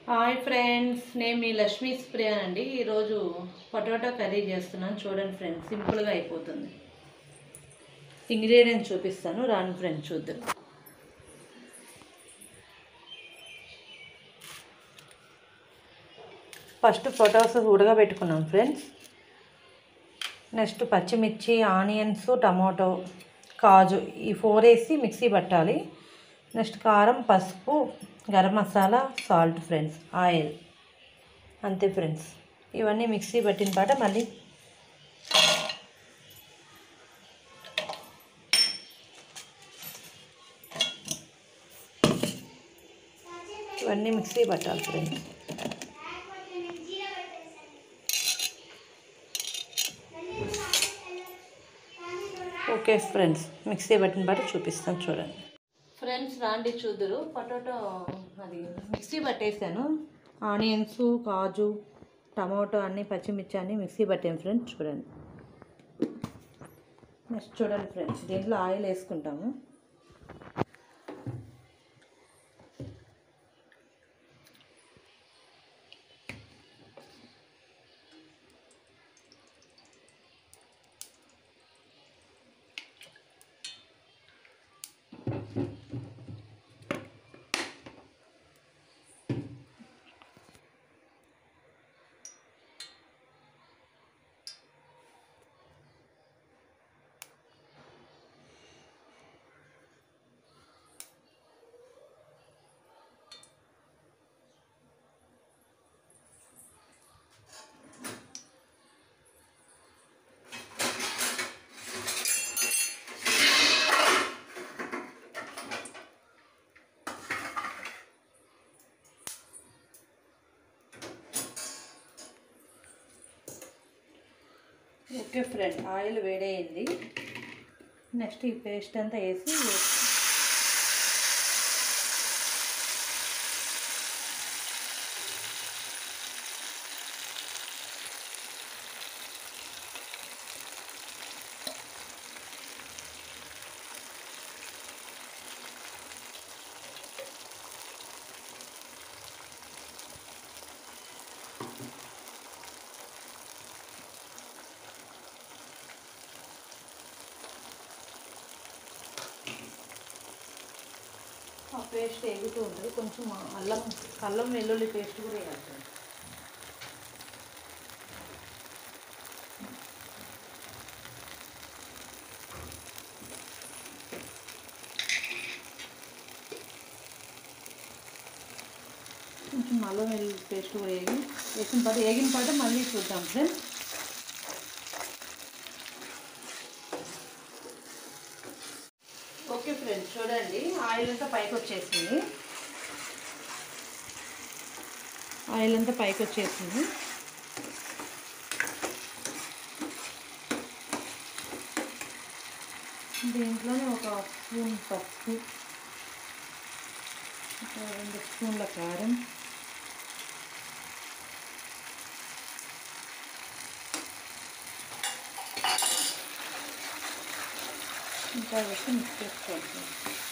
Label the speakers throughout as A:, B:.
A: hi friends నేను మీ Lakshmi spray అండి ఈరోజు పొటాటో కర్రీ చేస్తున్నాను చూడండి ఫ్రెండ్స్ సింపుల్గా అయిపోతుంది ఇంగ్రీడియంట్స్ చూపిస్తాను రాను ఫ్రెండ్స్ చూద్దాం ఫస్ట్ పొటాటోస్ ఉడకబెట్టుకున్నాం ఫ్రెండ్స్ నెక్స్ట్ పచ్చిమిర్చి ఆనియన్స్ టమాటో కాజు ఈ ఫోర్ వేసి మిక్సీ పట్టాలి నెక్స్ట్ కారం పసుపు garam masala salt friends oil అంతే ఫ్రెండ్స్ ఇవన్నీ మిక్సీ పట్టిన పాట మళ్ళీ ఇవన్నీ మిక్సీ పట్టాలి ఫ్రెండ్స్ ఓకే ఫ్రెండ్స్ మిక్సీ పట్టిన పాట చూపిస్తాను చూడండి ఫ్రెండ్స్ రాండి చూద్దరు పొటాటో అది మిక్సీ పట్టేసాను ఆనియన్స్ కాజు టమాటో అన్నీ పచ్చిమిర్చి అన్నీ మిక్సీ పట్టాను ఫ్రెండ్స్ చూడండి నెక్స్ట్ చూడండి ఫ్రెండ్స్ దీంట్లో ఆయిల్ వేసుకుంటాము ఓకే ఫ్రెండ్ ఆయిల్ వేడైంది నెక్స్ట్ ఈ పేస్ట్ అంతా వేసి ఆ పేస్ట్ ఎగుతూ ఉంటుంది కొంచెం అల్లం అల్లం వెల్లుల్లి పేస్ట్ కూడా వేయాలి కొంచెం అల్లం వెల్లుల్లి పేస్ట్ కూడా వేగి వేసిన పాటు వేగిన పాటు మళ్ళీ చూద్దాం ఫ్రెండ్స్ ఓకే ఫ్రెండ్స్ చూడండి ఆయిల్ అంతా పైకి వచ్చేసింది ఆయిల్ అంతా పైకి వచ్చేసింది దీంట్లోనే ఒక స్పూన్ పప్పు ఒక రెండు స్పూన్ల కారం ఇంకా వేసి మిక్స్ చేసుకోవాలి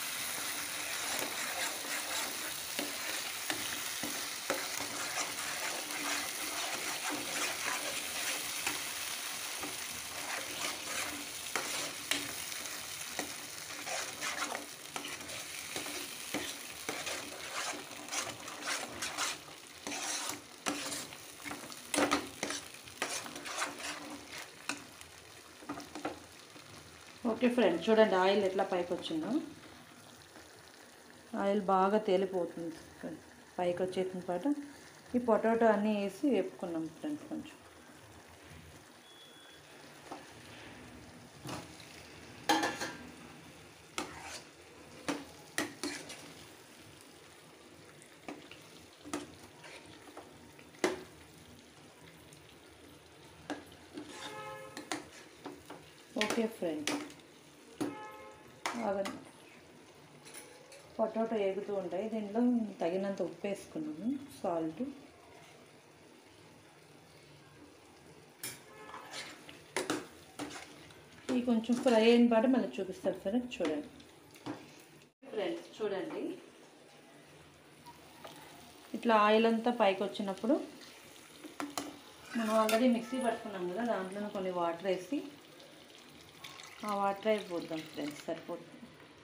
A: ఓకే ఫ్రెండ్ చూడండి ఆయిల్ ఎట్లా పైకి వచ్చిందో ఆయిల్ బాగా తేలిపోతుంది ఫ్రెండ్ పైకి వచ్చేసిన పాట ఈ పొటాటో అన్నీ వేసి వేపుకున్నాం ఫ్రెండ్స్ కొంచెం ఓకే ఫ్రెండ్ ఆగండి పొటాటో ఎగుతూ ఉంటాయి దీంట్లో తగినంత ఉప్పు వేసుకున్నాము సాల్ట్ ఇవి కొంచెం ఫ్రై అయిన పాటు మళ్ళీ చూపిస్తారు సరే చూడండి ఫ్రెండ్స్ చూడండి ఇట్లా ఆయిల్ అంతా పైకి వచ్చినప్పుడు మనం ఆల్రెడీ మిక్సీ పట్టుకున్నాం కదా దాంట్లో కొన్ని వాటర్ వేసి ఆ వాటర్ అయిపోద్దాం ఫ్రెండ్స్ సరిపోతుంది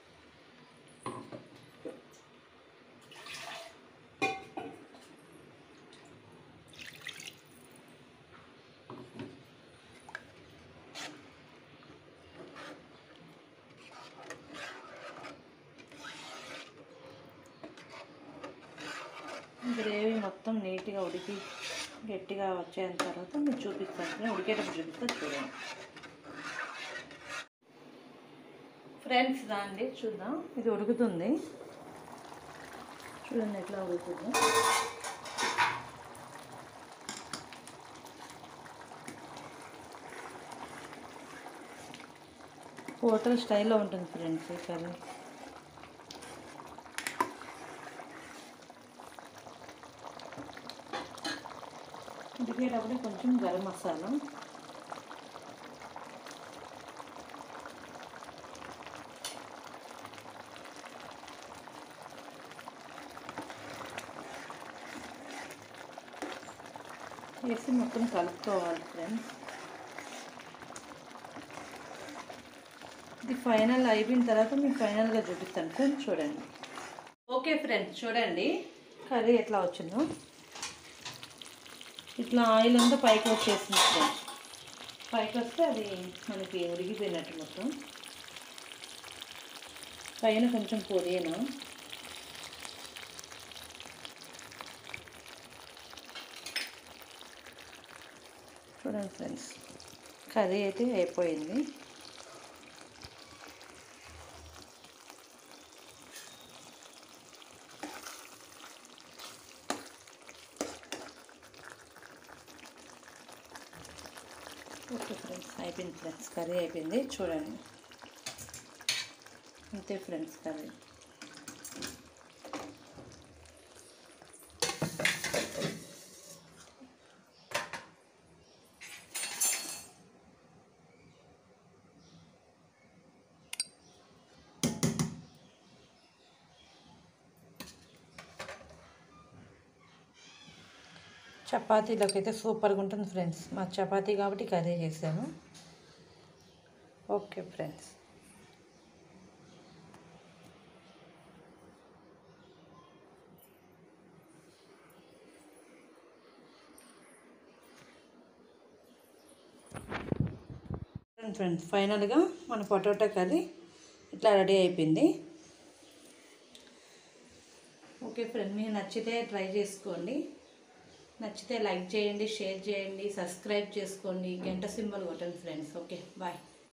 A: గ్రేవీ మొత్తం నీట్గా ఉడికి గట్టిగా వచ్చేసిన తర్వాత మీరు చూపిస్తాను ఉడికేటప్పుడు చూపిస్తా చూడండి ఫ్రెండ్స్ దాండి చూద్దాం ఇది ఉడుకుతుంది చూడండి ఎట్లా ఉడుకుతుందో హోటల్ స్టైల్లో ఉంటుంది ఫ్రెండ్స్ ఈ కర్రీ ఉడికేటప్పుడు కొంచెం గరం మసాలా వేసి మొత్తం కలుపుకోవాలి ఫ్రెండ్స్ ఇది ఫైనల్ అయిపోయిన తర్వాత మీకు ఫైనల్గా చూపిస్తాను ఫ్రెండ్స్ చూడండి ఓకే ఫ్రెండ్స్ చూడండి కర్రీ ఎట్లా వచ్చిందో ఇట్లా ఆయిల్ అంతా పైకి వచ్చేసింది ఫ్రెండ్స్ పైకి వస్తే అది మనకి ఉడికిపోయినట్టు మొత్తం పైన కొంచెం పొడియను చూడండి ఫ్రెండ్స్ కర్రీ అయితే అయిపోయింది ఓకే ఫ్రెండ్స్ అయిపోయింది ఫ్రెండ్స్ కర్రీ అయిపోయింది చూడండి అంతే ఫ్రెండ్స్ కర్రీ చపాతీలోకి అయితే సూపర్గా ఉంటుంది ఫ్రెండ్స్ మా చపాతీ కాబట్టి కర్రీ చేశాను ఓకే ఫ్రెండ్స్ ఫ్రెండ్స్ ఫైనల్గా మన పొటాటో కర్రీ ఇట్లా రెడీ అయిపోయింది ఓకే ఫ్రెండ్ మీకు నచ్చితే ట్రై చేసుకోండి నచ్చితే లైక్ చేయండి షేర్ చేయండి సబ్స్క్రైబ్ చేసుకోండి గంట సింబల్ కొట్టండి ఫ్రెండ్స్ ఓకే బాయ్